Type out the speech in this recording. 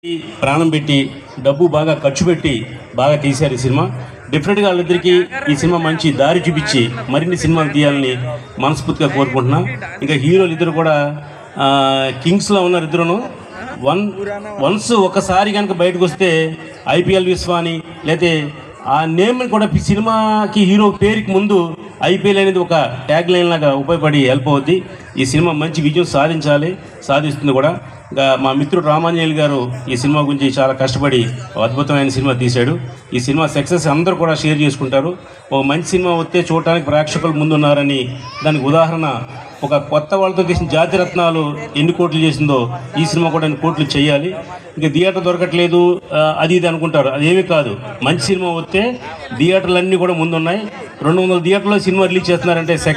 ప్రాణం పెట్టి డబ్బు బాగా ఖర్చు పెట్టి బాగా తీశారు ఈ సినిమా డెఫినెట్గా వాళ్ళిద్దరికి ఈ సినిమా మంచి దారి చూపించి మరిన్ని సినిమాలు తీయాలని మనస్ఫూర్తిగా కోరుకుంటున్నాం ఇంకా హీరోలు ఇద్దరు కూడా ఆ, కింగ్స్లో ఉన్నారు ఇద్దరును వన్ వన్స్ ఒకసారి కనుక బయటకు వస్తే ఐపీఎల్ విశ్వాని లేతే ఆ నేమ్ కూడా ఈ సినిమాకి హీరో పేరుకి ముందు ఐపీఎల్ అనేది ఒక ట్యాగ్ లైన్ లాగా ఉపయోగపడి హెల్ప్ అవుద్ది ఈ సినిమా మంచి విజయం సాధించాలి సాధిస్తుంది కూడా ఇంకా మా మిత్రుడు రామాంజనేయులు గారు ఈ సినిమా గురించి చాలా కష్టపడి ఒక అద్భుతమైన సినిమా తీశాడు ఈ సినిమా సక్సెస్ అందరూ కూడా షేర్ చేసుకుంటారు ఒక మంచి సినిమా వస్తే చూడటానికి ప్రేక్షకులు ముందున్నారని దానికి ఉదాహరణ ఒక కొత్త వాళ్ళతో తీసిన జాతి రత్నాలు ఎన్ని కోట్లు చేసిందో ఈ సినిమా కూడా ఎన్ని కోట్లు చేయాలి ఇంకా థియేటర్ దొరకట్లేదు ఆ, అది ఇది అనుకుంటారు అది ఏమీ కాదు మంచి సినిమా వస్తే థియేటర్లు అన్నీ కూడా ముందున్నాయి రెండు వందల థియేటర్లో సినిమా రిలీజ్ చేస్తున్నారంటే